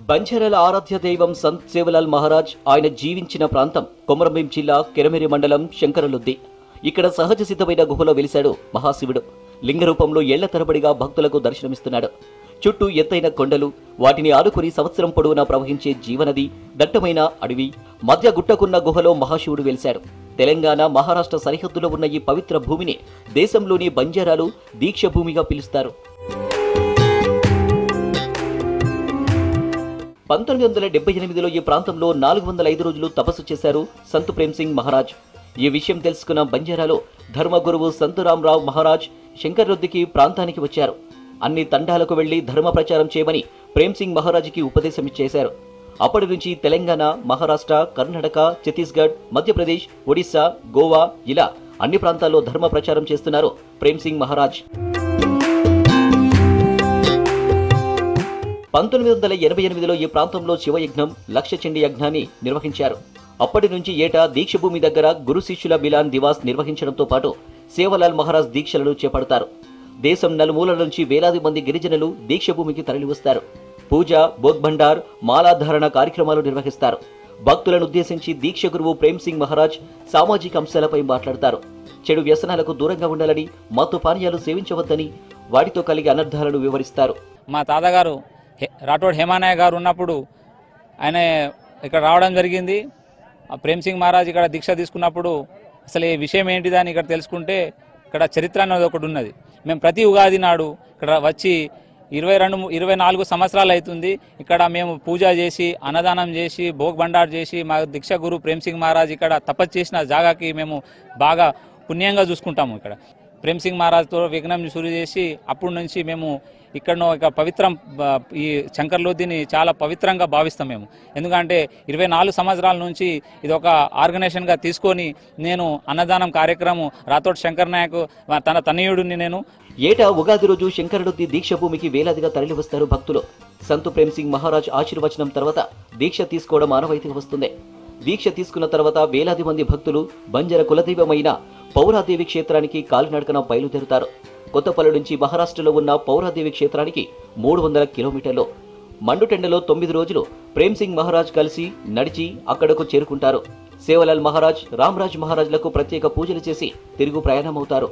బంజారాల ఆరాధ్య దైవం సంత్ సేవలాల్ మహారాజ్ ఆయన జీవించిన ప్రాంతం కొమరంభీం జిల్లా కెరమెరి మండలం శంకరలుద్ది ఇక్కడ సహజ సిద్ధమైన గుహలో వెలిశాడు మహాశివుడు లింగ రూపంలో ఏళ్ల తరబడిగా భక్తులకు దర్శనమిస్తున్నాడు చుట్టూ ఎత్తైన కొండలు వాటిని ఆనుకుని సంవత్సరం పొడవునా ప్రవహించే జీవనది దట్టమైన అడవి మధ్య గుట్టకున్న గుహలో మహాశివుడు వెలిశాడు తెలంగాణ మహారాష్ట్ర సరిహద్దులో ఉన్న ఈ పవిత్ర భూమిని దేశంలోని బంజారాలు దీక్ష భూమిగా పిలుస్తారు పంతొమ్మిది వందల డెబ్బై ఎనిమిదిలో ఈ ప్రాంతంలో నాలుగు వందల ఐదు రోజులు తపస్సు చేశారు సంత్ ప్రేమ్ సింగ్ మహారాజ్ ఈ విషయం తెలుసుకున్న బంజారాలో ధర్మగురువు సంతు రామరావు మహారాజ్ శంకర్రొద్దికి ప్రాంతానికి వచ్చారు అన్ని తండాలకు వెళ్లి ధర్మ ప్రచారం చేయమని ప్రేమ్ సింగ్ మహారాజ్కి ఉపదేశం చేశారు అప్పటి నుంచి తెలంగాణ మహారాష్ట్ర కర్ణాటక ఛత్తీస్గఢ్ మధ్యప్రదేశ్ ఒడిశా గోవా ఇలా అన్ని ప్రాంతాల్లో ధర్మ ప్రచారం చేస్తున్నారు ప్రేమ్ సింగ్ మహారాజ్ పంతొమ్మిది వందల ఎనభై ఎనిమిదిలో ఈ ప్రాంతంలో శివయజ్ఞం లక్ష చండి యజ్ఞాన్ని నిర్వహించారు అప్పటి నుంచి ఏటా దీక్షభూమి దగ్గర గురు శిష్యుల మిలాన్ దివాస్ నిర్వహించడంతో పాటు సేవలాల్ మహారాజ్ దీక్షలను చేపడతారు దేశం నలుమూలల నుంచి వేలాది మంది గిరిజనులు దీక్షభూమికి తరలివస్తారు పూజ భోగ్భండార్ మాలాధారణ కార్యక్రమాలు నిర్వహిస్తారు భక్తులను ఉద్దేశించి దీక్ష గురువు ప్రేమ్ సింగ్ మహారాజ్ సామాజిక అంశాలపై మాట్లాడతారు చెడు వ్యసనాలకు దూరంగా ఉండాలని మత్తు పానీయాలు సేవించవద్దని వాటితో కలిగే అనర్థాలను వివరిస్తారు మా తాతగారు హె- రాఠోడ్ హేమానాయ గారు ఉన్నప్పుడు ఆయన ఇక్కడ రావడం జరిగింది ఆ ప్రేమ్ సింగ్ మహారాజ్ ఇక్కడ దీక్ష తీసుకున్నప్పుడు అసలు ఈ విషయం ఏంటిదని ఇక్కడ తెలుసుకుంటే ఇక్కడ చరిత్ర అనేది ఒకటి ఉన్నది మేము ప్రతి ఉగాది నాడు ఇక్కడ వచ్చి ఇరవై రెండు ఇరవై నాలుగు సంవత్సరాలు అవుతుంది ఇక్కడ మేము పూజ చేసి అన్నదానం చేసి భోగ్ బండార్ చేసి మా దీక్ష గురు ప్రేమ్ సింగ్ మహారాజ్ ఇక్కడ తపస్సు చేసిన జాగాకి మేము బాగా పుణ్యంగా చూసుకుంటాము ఇక్కడ ప్రేమ్ సింగ్ మహారాజ్తో విఘ్నం షురు చేసి అప్పటి నుంచి మేము ఇక్కడ ఇక పవిత్రం బ- ఈ శంకర్లోదిని చాలా పవిత్రంగా భావిస్తాం మేము ఎందుకంటే ఇరవై నాలుగు సంవత్సరాల నుంచి ఇది ఒక ఆర్గనైజేషన్గా తీసుకొని నేను అన్నదానం కార్యక్రమం రాథోడ్ శంకర్ నాయక్ తన తనయుడిని నేను ఏటా ఉగాది రోజు శంకరుడి దీక్ష భూమికి వేలాదిగా తరలివస్తారు భక్తులు సంతు ప్రేమ్ సింగ్ మహారాజ్ ఆశీర్వచనం తర్వాత దీక్ష తీసుకోవడం ఆనవాయితీగా వస్తుంది దీక్ష తీసుకున్న తర్వాత వేలాది మంది భక్తులు బంజర కులదైవమైన పౌరాదేవి క్షేత్రానికి కాలినడకన బయలుదేరుతారు కొత్తపల్లి నుంచి మహారాష్ట్రలో ఉన్న పౌరాదేవి క్షేత్రానికి మూడు వందల కిలోమీటర్లు మండుటెండలో తొమ్మిది రోజులు ప్రేమ్ సింగ్ మహారాజ్ కలిసి నడిచి అక్కడకు చేరుకుంటారు సేవలాల్ మహారాజ్ రామ్రాజ్ మహారాజ్లకు ప్రత్యేక పూజలు చేసి తిరుగు ప్రయాణమవుతారు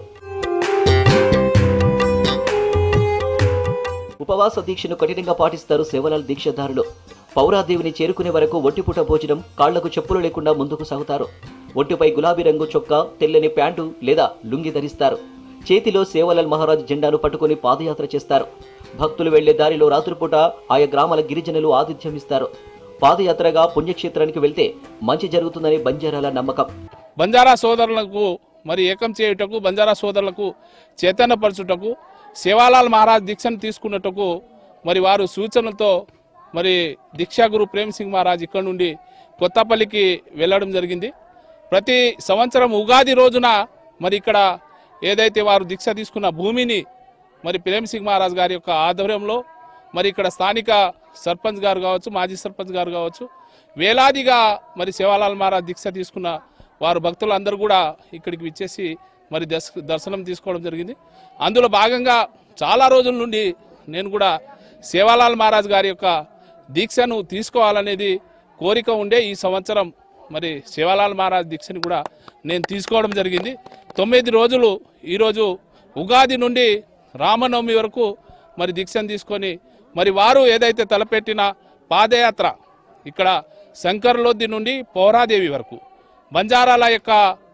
ఉపవాస దీక్షను కఠినంగా పాటిస్తారు సేవలాల్ దీక్షదారులు పౌరాదేవిని చేరుకునే వరకు ఒంటిపూట భోజనం కాళ్లకు చెప్పులు లేకుండా ముందుకు సాగుతారు ఒంటిపై గులాబీ రంగు చొక్కా తెల్లని ప్యాంటు లేదా లుంగి ధరిస్తారు చేతిలో సేవలాల్ మహారాజ్ జెండాను పట్టుకుని పాదయాత్ర చేస్తారు భక్తులు వెళ్లే దారిలో రాత్రిపూట ఆయా గ్రామాల గిరిజనులు ఆతిథ్యం ఇస్తారు పాదయాత్రగా పుణ్యక్షేత్రానికి వెళ్తే మంచి జరుగుతుందని బంజారాల నమ్మకం బంజారా సోదరులకు మరి ఏకం చేయుటకు బంజారా సోదరులకు చైతన్యపరచుటకు శివాలాల్ మహారాజ్ దీక్షను తీసుకున్నట్టుకు మరి వారు సూచనలతో మరి దీక్షాగురు ప్రేమ్ సింగ్ మహారాజ్ ఇక్కడ నుండి కొత్తపల్లికి వెళ్ళడం జరిగింది ప్రతి సంవత్సరం ఉగాది రోజున మరి ఇక్కడ ఏదైతే వారు దీక్ష తీసుకున్న భూమిని మరి ప్రేమ్ సింగ్ మహారాజ్ గారి యొక్క ఆధ్వర్యంలో మరి ఇక్కడ స్థానిక సర్పంచ్ గారు కావచ్చు మాజీ సర్పంచ్ గారు కావచ్చు వేలాదిగా మరి శివాలాల్ మహారాజ్ దీక్ష తీసుకున్న వారు భక్తులు అందరూ కూడా ఇక్కడికి విచ్చేసి మరి దర్శ దర్శనం తీసుకోవడం జరిగింది అందులో భాగంగా చాలా రోజుల నుండి నేను కూడా శివాలాల్ మహారాజ్ గారి యొక్క దీక్షను తీసుకోవాలనేది కోరిక ఉండే ఈ సంవత్సరం మరి శివాలాల్ మహారాజ్ దీక్షని కూడా నేను తీసుకోవడం జరిగింది తొమ్మిది రోజులు ఈరోజు ఉగాది నుండి రామనవమి వరకు మరి దీక్షను తీసుకొని మరి వారు ఏదైతే తలపెట్టిన పాదయాత్ర ఇక్కడ శంకర్లోద్ది నుండి పౌరాదేవి వరకు బంజారాల యొక్క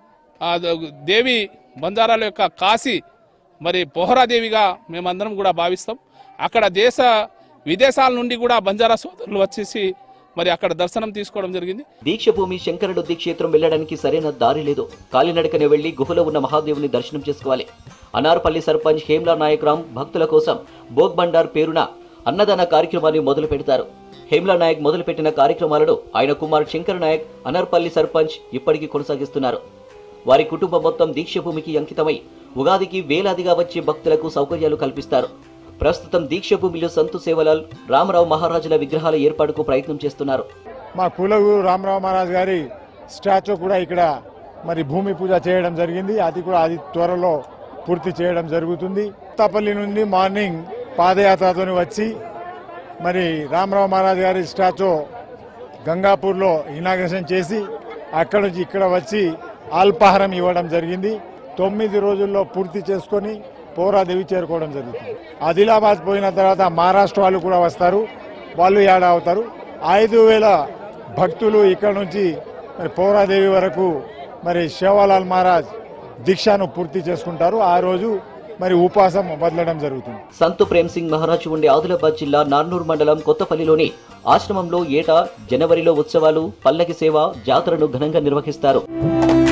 ఆ, ద- దేవి బంజారాల యొక్క కాశీ మరి పోహరాదేవిగా మేమందరం కూడా భావిస్తాం అక్కడ దేశ విదేశాల నుండి కూడా బంజారా సోదరులు వచ్చేసి మరి అక్కడ దర్శనం తీసుకోవడం జరిగింది దీక్షభూమి శంకరుడు క్షేత్రం వెళ్ళడానికి సరైన దారి లేదు కాలినడకనే వెళ్లి గుహలో ఉన్న మహాదేవుని దర్శనం చేసుకోవాలి అనార్పల్లి సర్పంచ్ హేమ్లా నాయక్ రామ్ భక్తుల కోసం భోగ్ బండార్ పేరున అన్నదాన కార్యక్రమాన్ని మొదలు పెడతారు హేమ్లా నాయక్ మొదలుపెట్టిన కార్యక్రమాలను ఆయన కుమార్ శంకర్ నాయక్ అనార్పల్లి సర్పంచ్ ఇప్పటికీ కొనసాగిస్తున్నారు వారి కుటుంబం మొత్తం దీక్షభూమికి అంకితమై ఉగాదికి వేలాదిగా వచ్చే భక్తులకు సౌకర్యాలు కల్పిస్తారు ప్రస్తుతం దీక్షభూమిలో సంతు సేవలాల్ రామరావు మహారాజుల విగ్రహాల ఏర్పాటుకు ప్రయత్నం చేస్తున్నారు మా కులగురు రామరావు మహారాజ్ గారి స్టాచ్యూ కూడా ఇక్కడ మరి భూమి పూజ చేయడం జరిగింది అది కూడా అది త్వరలో పూర్తి చేయడం జరుగుతుంది కొత్తపల్లి నుండి మార్నింగ్ పాదయాత్రతో వచ్చి మరి రామరావు మహారాజ్ గారి స్టాచ్యూ గంగాపూర్లో ఇనాగ్రేషన్ చేసి అక్కడ నుంచి ఇక్కడ వచ్చి అల్పాహారం ఇవ్వడం జరిగింది తొమ్మిది రోజుల్లో పూర్తి చేసుకొని పోరాదేవి చేరుకోవడం జరుగుతుంది ఆదిలాబాద్ పోయిన తర్వాత మహారాష్ట్ర వాళ్ళు కూడా వస్తారు వాళ్ళు ఏడ అవుతారు ఐదు వేల భక్తులు ఇక్కడ నుంచి మరి పోరాదేవి వరకు మరి శివలాల్ మహారాజ్ దీక్షను పూర్తి చేసుకుంటారు ఆ రోజు మరి ఉపవాసం వదలడం జరుగుతుంది సంతు ప్రేమ్ సింగ్ మహారాజ్ ఉండే ఆదిలాబాద్ జిల్లా నార్నూర్ మండలం కొత్తపల్లిలోని ఆశ్రమంలో ఏటా జనవరిలో ఉత్సవాలు పల్లకి సేవ జాతరను ఘనంగా నిర్వహిస్తారు